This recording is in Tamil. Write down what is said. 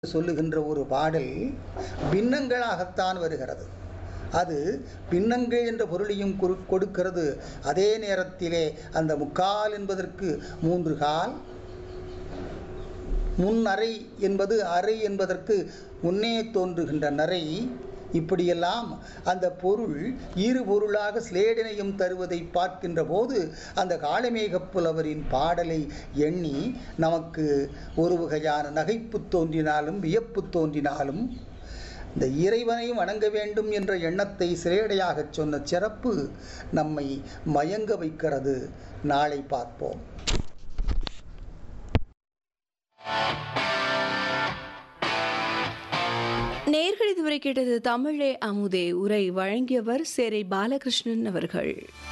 சொல்லுகின்ற ஒரு பாடல் பின்னங்களாகத்தான் வருகிறது அது பின்னங்கள் என்ற பொருளையும் குறு- கொடுக்கிறது அதே நேரத்திலே அந்த முக்கால் என்பதற்கு மூன்று கால் முன் அறை என்பது அறை என்பதற்கு முன்னே தோன்றுகின்ற நரை இப்படியெல்லாம் அந்த பொருள் இரு பொருளாக சிலேடனையும் தருவதை பார்க்கின்ற போது அந்த காளமேகப் புலவரின் பாடலை எண்ணி நமக்கு ஒரு வகையான நகைப்பு தோன்றினாலும் வியப்பு தோன்றினாலும் இந்த இறைவனை வணங்க வேண்டும் என்ற எண்ணத்தை சிலேடையாகச் சொன்ன சிறப்பு நம்மை மயங்க வைக்கிறது நாளை பார்ப்போம் நேர்கள் இதுவரை கேட்டது தமிழே அமுதே உரை வழங்கியவர் சேரை பாலகிருஷ்ணன் அவர்கள்